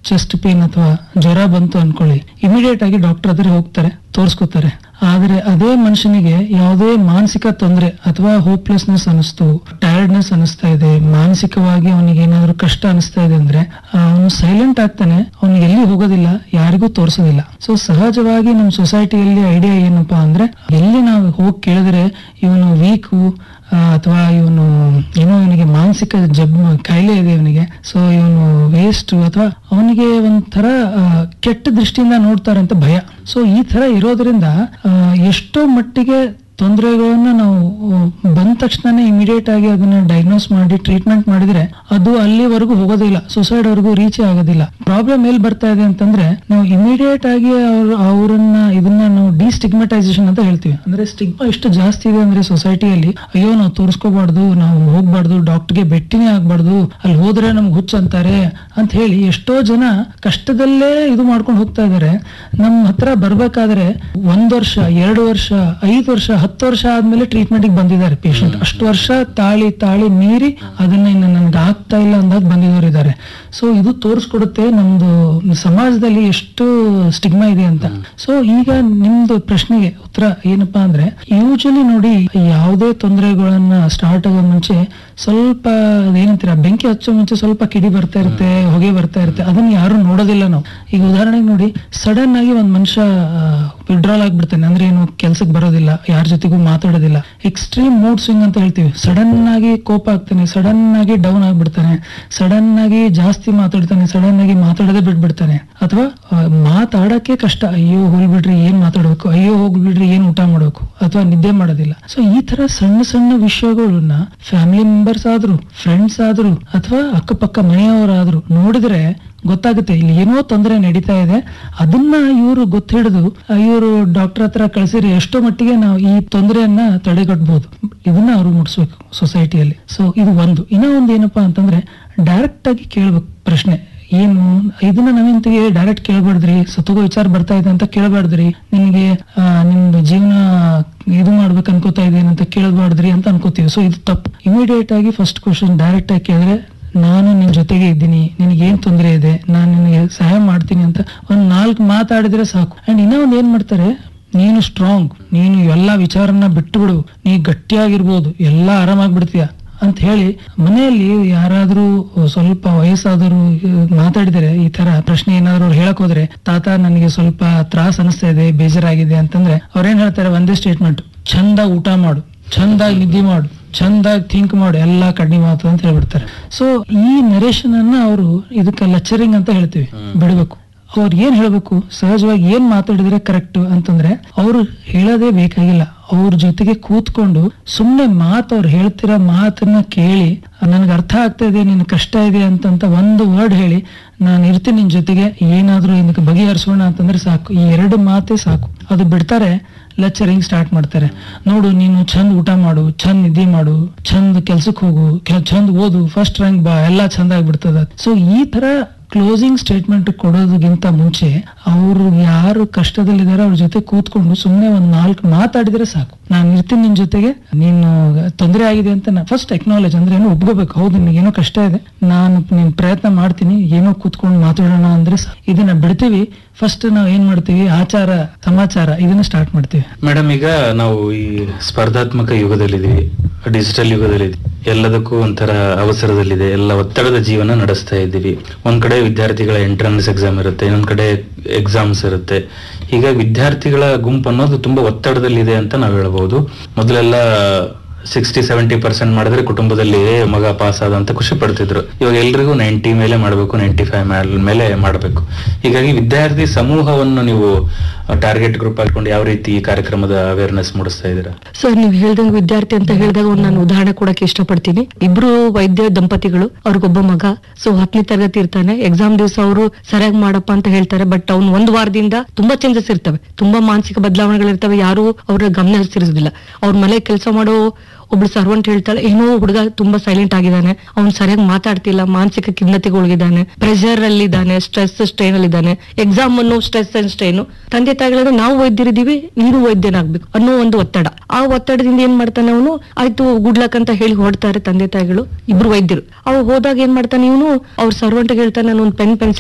Chest pain ಅಥವಾ ಜ್ವರ ಬಂತು ಅನ್ಕೊಳ್ಳಿ ಇಮಿಡಿಯೇಟ್ ಆಗಿ ಡಾಕ್ಟರ್ ಹತ್ರ ಹೋಗ್ತಾರೆ ತೋರಿಸ್ಕೋತಾರೆ ಆದ್ರೆ ಅದೇ ಮನುಷ್ಯನಿಗೆ ಯಾವುದೇ ಮಾನಸಿಕ ತೊಂದರೆ ಅಥವಾ ಹೋಪ್ಲೆಸ್ನೆಸ್ ಅನಿಸ್ತು ಟಯರ್ಡ್ನೆಸ್ ಅನಿಸ್ತಾ ಇದೆ ಮಾನಸಿಕವಾಗಿ ಅವನಿಗೆ ಏನಾದ್ರು ಕಷ್ಟ ಅನಿಸ್ತಾ ಇದೆ ಅಂದ್ರೆ ಅವನು ಸೈಲೆಂಟ್ ಆಗ್ತಾನೆ ಅವನಿಗೆ ಎಲ್ಲಿ ಹೋಗೋದಿಲ್ಲ ಯಾರಿಗೂ ತೋರಿಸೋದಿಲ್ಲ ಸೊ ಸಹಜವಾಗಿ ನಮ್ಮ ಸೊಸೈಟಿಯಲ್ಲಿ ಐಡಿಯಾ ಏನಪ್ಪಾ ಅಂದ್ರೆ ಎಲ್ಲಿ ನಾವು ಹೋಗಿ ಕೇಳಿದ್ರೆ ಇವನು ವೀಕು ಅಥವಾ ಇವನು ಏನೋ ಇವನಿಗೆ ಮಾನಸಿಕ ಜಬ್ ಕಾಯಿಲೆ ಇದೆ ಇವನಿಗೆ ಸೊ ಇವನು ವೇಸ್ಟ್ ಅಥವಾ ಅವನಿಗೆ ಒಂಥರ ಆ, ಕೆಟ್ಟ ದೃಷ್ಟಿಯಿಂದ ನೋಡ್ತಾರೆ ಅಂತ ಭಯ ಸೊ ಈ ತರ ಇರೋದ್ರಿಂದ ಆ, ಎಷ್ಟೋ ಮಟ್ಟಿಗೆ ತೊಂದರೆಗಳನ್ನ ನಾವು ಬಂದ ತಕ್ಷಣನೇ ಇಮಿಡಿಯೇಟ್ ಆಗಿ ಅದನ್ನ ಡಯಾಗ್ನೋಸ್ ಮಾಡಿ ಟ್ರೀಟ್ಮೆಂಟ್ ಮಾಡಿದ್ರೆ ಅದು ಅಲ್ಲಿವರೆಗೂ ಹೋಗೋದಿಲ್ಲ ಸುಸೈಡ್ ವರೆಗೂ ರೀಚ್ ಆಗೋದಿಲ್ಲ ಪ್ರಾಬ್ಲಮ್ ಎಲ್ಲಿ ಬರ್ತಾ ಇದೆ ಅಂತಂದ್ರೆ ನಾವು ಇಮಿಡಿಯೇಟ್ ಆಗಿ ಅವ್ರ ಅವರನ್ನ ಇದನ್ನ ನಾವು ಡಿಸ್ಟಿಗ್ಮಟೈಸೇಷನ್ ಅಂತ ಹೇಳ್ತೀವಿ ಅಂದ್ರೆ ಸ್ಟಿಗ್ಮಾ ಎಷ್ಟು ಜಾಸ್ತಿ ಇದೆ ಅಂದ್ರೆ ಸೊಸೈಟಿಯಲ್ಲಿ ಅಯ್ಯೋ ನಾವು ತೋರಿಸ್ಕೋಬಾರ್ದು ನಾವು ಹೋಗ್ಬಾರ್ದು ಡಾಕ್ಟರ್ಗೆ ಭೇಟಿನೇ ಆಗ್ಬಾರ್ದು ಅಲ್ಲಿ ಹೋದ್ರೆ ನಮ್ಗೆ ಹುಚ್ಚ ಅಂತಾರೆ ಅಂತ ಹೇಳಿ ಎಷ್ಟೋ ಜನ ಕಷ್ಟದಲ್ಲೇ ಇದು ಮಾಡ್ಕೊಂಡು ಹೋಗ್ತಾ ಇದಾರೆ ನಮ್ಮ ಹತ್ರ ಬರ್ಬೇಕಾದ್ರೆ ಒಂದ್ ವರ್ಷ ಎರಡು ವರ್ಷ ಐದು ವರ್ಷ ಹತ್ತು ವರ್ಷ ಆದ್ಮೇಲೆ ಟ್ರೀಟ್ಮೆಂಟ್ ಬಂದಿದ್ದಾರೆ ಪೇಷಂಟ್ ಅಷ್ಟು ವರ್ಷ ತಾಳಿ ತಾಳಿ ಮೀರಿ ಅದನ್ನ ಇನ್ನು ನನ್ಗೆ ಆಗ್ತಾ ಇಲ್ಲ ಅಂದಾಗ ಬಂದಿದ್ದವರು ಇದ್ದಾರೆ ಸೊ ಇದು ತೋರಿಸ್ಕೊಡುತ್ತೆ ನಮ್ದು ಸಮಾಜದಲ್ಲಿ ಎಷ್ಟು ಸ್ಟಿಗ್ಮಾ ಇದೆ ಅಂತ ಸೊ ಈಗ ನಿಮ್ದು ಪ್ರಶ್ನೆಗೆ ಉತ್ತರ ಏನಪ್ಪಾ ಅಂದ್ರೆ ಯೂಶಲಿ ನೋಡಿ ಯಾವುದೇ ತೊಂದರೆಗಳನ್ನ ಸ್ಟಾರ್ಟ್ ಆಗೋ ಮುಂಚೆ ಸ್ವಲ್ಪ ಏನಂತೀರ ಬೆಂಕಿ ಹಚ್ಚೋ ಮುಂಚೆ ಸ್ವಲ್ಪ ಕಿಡಿ ಬರ್ತಾ ಇರುತ್ತೆ ಹೊಗೆ ಬರ್ತಾ ಇರುತ್ತೆ ಅದನ್ನ ಯಾರು ನೋಡೋದಿಲ್ಲ ನಾವು ಈಗ ಉದಾಹರಣೆಗೆ ನೋಡಿ ಸಡನ್ ಆಗಿ ಒಂದ್ ಮನುಷ್ಯ ವಿಡ್ರಾಲ್ ಆಗ್ಬಿಡ್ತಾನೆ ಅಂದ್ರೆ ಏನು ಕೆಲ್ಸಕ್ಕೆ ಬರೋದಿಲ್ಲ ಯಾರ ಜೊತೆಗೂ ಮಾತಾಡೋದಿಲ್ಲ ಎಕ್ಸ್ಟ್ರೀಮ್ ಮೂಡ್ ಸ್ವಿಂಗ್ ಅಂತ ಹೇಳ್ತೀವಿ ಸಡನ್ ಆಗಿ ಕೋಪ ಆಗ್ತಾನೆ ಸಡನ್ ಆಗಿ ಡೌನ್ ಆಗ್ಬಿಡ್ತಾನೆ ಸಡನ್ ಆಗಿ ಜಾಸ್ತಿ ಮಾತಾಡ್ತಾನೆ ಸಡನ್ ಆಗಿ ಮಾತಾಡೋದೇ ಬಿಟ್ಬಿಡ್ತಾನೆ ಅಥವಾ ಆ, ಮಾತಾಡಕ್ಕೆ ಕಷ್ಟ ಅಯ್ಯೋ ಹೋಗ್ಬಿಡ್ರಿ ಏನ್ ಮಾತಾಡ್ಬೇಕು ಅಯ್ಯೋ ಹೋಗ್ಬಿಡ್ರಿ ಏನ್ ಊಟ ಮಾಡ್ಬೇಕು ಅಥವಾ ನಿದ್ದೆ ಮಾಡೋದಿಲ್ಲ ಸೊ ಈ ತರ ಸಣ್ಣ ಸಣ್ಣ ವಿಷಯಗಳನ್ನ ಫ್ಯಾಮಿಲಿ ಮೆಂಬರ್ಸ್ ಆದ್ರು ಫ್ರೆಂಡ್ಸ್ ಆದ್ರು ಅಥವಾ ಅಕ್ಕಪಕ್ಕ ಮನೆಯವರಾದ್ರು ನೋಡಿದ್ರೆ ಗೊತ್ತಾಗುತ್ತೆ ಇಲ್ಲಿ ಏನೋ ತೊಂದರೆ ನಡೀತಾ ಇದೆ ಅದನ್ನ ಇವರು ಗೊತ್ತಿಡಿದು ಇವರು ಡಾಕ್ಟರ್ ಹತ್ರ ಕಳಿಸಿರಿ ಎಷ್ಟೋ ಮಟ್ಟಿಗೆ ನಾವು ಈ ತೊಂದರೆಯನ್ನ ತಡೆಗಟ್ಟಬಹುದು ಇದನ್ನ ಅವರು ಮುಟ್ಸ್ಬೇಕು ಸೊಸೈಟಿಯಲ್ಲಿ ಸೊ ಇದು ಒಂದು ಇನ್ನೂ ಒಂದು ಏನಪ್ಪಾ ಅಂತಂದ್ರೆ ಡೈರೆಕ್ಟ್ ಆಗಿ ಕೇಳ್ಬೇಕು ಪ್ರಶ್ನೆ ಏನು ಇದನ್ನ ನಾವೇಂತಿಗೆ ಡೈರೆಕ್ಟ್ ಕೇಳ್ಬಾರ್ದ್ರಿ ಸತ್ತೋಗೋ ವಿಚಾರ ಬರ್ತಾ ಇದೆ ಅಂತ ಕೇಳ್ಬಾರ್ದ್ರಿ ನಿಮಗೆ ಆ, ನಿಮ್ದು ಜೀವನ ಇದು ಮಾಡ್ಬೇಕು ಅನ್ಕೋತಾ ಇದೇನು ಅಂತ ಕೇಳ್ಬಾರ್ದ್ರಿ ಅಂತ ಅನ್ಕೋತೀವಿ ಸೊ ಇದು ತಪ್ಪು ಇಮಿಡಿಯೇಟ್ ಆಗಿ ಫಸ್ಟ್ ಕ್ವಶನ್ ಡೈರೆಕ್ಟ್ ಆಗಿ ಕೇಳಿದ್ರೆ ನಾನು ನಿನ್ ಜೊತೆಗೆ ಇದ್ದೀನಿ ನಿನಗೆ ಏನ್ ತೊಂದರೆ ಇದೆ ನಾನು ನಿನಗೆ ಸಹಾಯ ಮಾಡ್ತೀನಿ ಅಂತ ಒಂದ್ ನಾಲ್ಕು ಮಾತಾಡಿದ್ರೆ ಸಾಕು ಅಂಡ್ ಇನ್ನೂ ಒಂದ್ ಏನ್ ಮಾಡ್ತಾರೆ ನೀನು ಸ್ಟ್ರಾಂಗ್ ನೀನು ಎಲ್ಲಾ ವಿಚಾರನ ಬಿಟ್ಟು ಬಿಡು ನೀ ಗಟ್ಟಿಯಾಗಿರ್ಬೋದು ಎಲ್ಲಾ ಆರಾಮಾಗ್ಬಿಡ್ತೀಯ ಅಂತ ಹೇಳಿ ಮನೆಯಲ್ಲಿ ಯಾರಾದ್ರೂ ಸ್ವಲ್ಪ ವಯಸ್ಸಾದವರು ಮಾತಾಡಿದರೆ ಈ ತರ ಪ್ರಶ್ನೆ ಏನಾದ್ರು ಅವ್ರು ಹೇಳಕ್ ಹೋದ್ರೆ ತಾತ ನನಗೆ ಸ್ವಲ್ಪ ತ್ರಾಸ ಅನಿಸ್ತಾ ಇದೆ ಬೇಜಾರಾಗಿದೆ ಅಂತಂದ್ರೆ ಅವ್ರೇನ್ ಹೇಳ್ತಾರೆ ಒಂದೇ ಸ್ಟೇಟ್ಮೆಂಟ್ ಚಂದಾಗಿ ಊಟ ಮಾಡು ಚಂದಾಗಿ ನಿದ್ದೆ ಮಾಡು ಚಂದಾಗಿ ಥಿಂಕ್ ಮಾಡು ಎಲ್ಲಾ ಕಡಿಮೆ ಮಾತು ಅಂತ ಹೇಳ್ಬಿಡ್ತಾರೆ ಸೊ ಈ ನರೇಶನ್ ಅನ್ನ ಅವರು ಇದಕ್ಕೆ ಲೆಕ್ಚರಿಂಗ್ ಅಂತ ಹೇಳ್ತೀವಿ ಬಿಡಬೇಕು ಅವ್ರು ಏನ್ ಹೇಳ್ಬೇಕು ಸಹಜವಾಗಿ ಏನ್ ಮಾತಾಡಿದ್ರೆ ಕರೆಕ್ಟ್ ಅಂತಂದ್ರೆ ಅವ್ರು ಹೇಳೋದೇ ಬೇಕಾಗಿಲ್ಲ ಅವ್ರ ಜೊತೆಗೆ ಕೂತ್ಕೊಂಡು ಸುಮ್ನೆ ಮಾತು ಅವ್ರು ಹೇಳ್ತಿರೋ ಮಾತನ್ನ ಕೇಳಿ ನನ್ಗೆ ಅರ್ಥ ಆಗ್ತಾ ಇದೆ ನಿನ್ ಕಷ್ಟ ಇದೆ ಅಂತಂತ ಒಂದು ವರ್ಡ್ ಹೇಳಿ ನಾನು ಇರ್ತೀನಿ ನಿನ್ ಜೊತೆಗೆ ಏನಾದ್ರೂ ಇದಕ್ಕೆ ಬಗೆಹರಿಸೋಣ ಅಂತಂದ್ರೆ ಸಾಕು ಈ ಎರಡು ಮಾತೇ ಸಾಕು ಅದು ಬಿಡ್ತಾರೆ ಲೆಕ್ಚರಿಂಗ್ ಸ್ಟಾರ್ಟ್ ಮಾಡ್ತಾರೆ ನೋಡು ನೀನು ಚಂದ ಊಟ ಮಾಡು ಚಂದ ನಿದ್ದೆ ಮಾಡು ಚಂದ ಕೆಲ್ಸಕ್ಕೆ ಹೋಗು ಕೆ- ಚಂದ ಓದು ಫಸ್ಟ್ ರ್ಯಾಂಕ್ ಬಾ ಎಲ್ಲಾ ಚಂದ ಆಗ್ಬಿಡ್ತದ ಸೊ ಈ ತರ ಕ್ಲೋಸಿಂಗ್ ಸ್ಟೇಟ್ಮೆಂಟ್ ಕೊಡೋದಕ್ಕಿಂತ ಮುಂಚೆ ಅವರು ಯಾರು ಕಷ್ಟದಲ್ಲಿದ್ದಾರೆ ಅವ್ರ ಜೊತೆ ಕೂತ್ಕೊಂಡು ಸುಮ್ಮನೆ ಒಂದ್ ನಾಲ್ಕು ಮಾತಾಡಿದ್ರೆ ಸಾಕು ನಾನು ಇರ್ತೀನಿ ನಿನ್ ಜೊತೆಗೆ ನೀನು ತೊಂದರೆ ಆಗಿದೆ ಅಂತ ಫಸ್ಟ್ ಎಕ್ನಾಲೇಜ್ ಅಂದ್ರೆ ಏನೋ ಒಪ್ಕೋಬೇಕು ಹೌದು ನಿನಗೆ ಏನೋ ಕಷ್ಟ ಇದೆ ನಾನು ನಿನ್ ಪ್ರಯತ್ನ ಮಾಡ್ತೀನಿ ಏನೋ ಕೂತ್ಕೊಂಡು ಮಾತಾಡೋಣ ಅಂದ್ರೆ ಸಾಕು. ಇದನ್ನ ಬಿಡ್ತೀವಿ ಫಸ್ಟ್ ನಾವು ಏನ್ ಮಾಡ್ತೀವಿ ಆಚಾರ ಸಮಾಚಾರ ಇದನ್ನ ಸ್ಟಾರ್ಟ್ ಮಾಡ್ತೀವಿ ಮೇಡಮ್ ಈಗ ನಾವು ಈ ಸ್ಪರ್ಧಾತ್ಮಕ ಯುಗದಲ್ಲಿದ್ದೀವಿ ಡಿಜಿಟಲ್ ಯುಗದಲ್ಲಿದ್ದೀವಿ ಎಲ್ಲದಕ್ಕೂ ಒಂಥರ ಅವಸರದಲ್ಲಿದೆ ಎಲ್ಲ ಒತ್ತಡದ ಜೀವನ ನಡೆಸ್ತಾ ಇದ್ದೀವಿ ಒಂದ್ ಕಡೆ ವಿದ್ಯಾರ್ಥಿಗಳ ಎಂಟ್ರನ್ಸ್ ಎಕ್ಸಾಮ್ ಇರುತ್ತೆ ಇನ್ನೊಂದ್ ಕಡೆ ಎಕ್ಸಾಮ್ಸ್ ಇರುತ್ತೆ ಈಗ ವಿದ್ಯಾರ್ಥಿಗಳ ಗುಂಪು ಅನ್ನೋದು ತುಂಬಾ ಒತ್ತಡದಲ್ಲಿದೆ ಅಂತ ನಾವು ಹೇಳ್ಬಹುದು ಮೊದಲೆಲ್ಲ ಸಿಕ್ಸ್ಟಿ ಸೆವೆಂಟಿ ಪರ್ಸೆಂಟ್ ಮಾಡಿದ್ರೆ ಕುಟುಂಬದಲ್ಲಿ ಏ, ಮಗ ಪಾಸ್ ಆದ ಅಂತ ಖುಷಿ ಪಡ್ತಿದ್ರು ಇವಾಗ ಎಲ್ರಿಗೂ ನೈಂಟಿ ಮೇಲೆ ಮಾಡಬೇಕು ನೈಂಟಿ ಫೈವ್ ಮೇಲೆ ಮಾಡಬೇಕು ಹೀಗಾಗಿ ವಿದ್ಯಾರ್ಥಿ ಸಮೂಹವನ್ನು ನೀವು ಟಾರ್ಗೆಟ್ ಗ್ರೂಪ್ ಹಾಕೊಂಡು ಯಾವ ರೀತಿ ಈ ಕಾರ್ಯಕ್ರಮದ ಅವೇರ್ನೆಸ್ ಮೂಡಿಸ್ತಾ ಇದ್ದೀರಾ ಸರ್ ನೀವ್ ಹೇಳ್ದಂಗೆ ವಿದ್ಯಾರ್ಥಿ ಅಂತ ಹೇಳಿದಾಗ ಒಂದು ನಾನು ಉದಾಹರಣೆ ಕೊಡಕ್ಕೆ ಇಷ್ಟಪಡ್ತೀನಿ ಇಬ್ರು ವೈದ್ಯ ದಂಪತಿಗಳು ಅವ್ರಿಗೊಬ್ಬ ಮಗ ಸೊ ಹತ್ತನೇ ತರಗತಿ ಇರ್ತಾನೆ ಎಕ್ಸಾಮ್ ದಿವಸ ಅವರು ಸರಿಯಾಗಿ ಮಾಡಪ್ಪ ಅಂತ ಹೇಳ್ತಾರೆ ಬಟ್ ಅವ್ನು ಒಂದ್ ವಾರದಿಂದ ತುಂಬಾ ಚೇಂಜಸ್ ಇರ್ತವೆ ತುಂಬಾ ಮಾನಸಿಕ ಬದಲಾವಣೆಗಳಿರ್ತವೆ ಯಾರು ಅವ್ರ ಗಮನ ಹರಿಸಿರೋದಿಲ್ಲ ಅವ್ರ ಮನೆ ಕೆಲಸ ಮಾಡೋ ಒಬ್ಳು ಸರ್ವಂಟ್ ಹೇಳ್ತಾಳೆ ಏನೋ ಹುಡುಗ ತುಂಬಾ ಸೈಲೆಂಟ್ ಆಗಿದ್ದಾನೆ ಅವ್ನು ಸರಿಯಾಗಿ ಮಾತಾಡ್ತಿಲ್ಲ ಮಾನಸಿಕ ಖಿನ್ನತೆಗೊಳಗಿದ್ದಾನೆ ಪ್ರೆಷರ್ ಅಲ್ಲಿ ಇದ್ದಾನೆ ಸ್ಟ್ರೆಸ್ ಸ್ಟ್ರೈನ್ ಅಲ್ಲಿ ಇದ್ದಾನೆ ಎಕ್ಸಾಮ್ ಅನ್ನೋ ಸ್ಟ್ರೆಸ್ ಅಂಡ್ ಸ್ಟ್ರೈನ್ ತಂದೆ ತಾಯಿಗಳನ್ನ ನಾವು ವೈದ್ಯರಿದ್ದೀವಿ ನೀನು ವೈದ್ಯನಾಗ್ಬೇಕು ಅನ್ನೋ ಒಂದು ಒತ್ತಡ ಆ ಒತ್ತಡದಿಂದ ಏನ್ ಮಾಡ್ತಾನೆ ಅವನು ಆಯ್ತು ಗುಡ್ ಲಕ್ ಅಂತ ಹೇಳಿ ಹೊಡ್ತಾರೆ ತಂದೆ ತಾಯಿಗಳು ಇಬ್ರು ವೈದ್ಯರು ಅವ್ ಹೋದಾಗ ಏನ್ ಮಾಡ್ತಾನೆ ಇವನು ಅವ್ರ ಸರ್ವಂಟ್ ಹೇಳ್ತಾನೆ ನಾನು ಒಂದು ಪೆನ್ ಪೆನ್ಸಿಲ್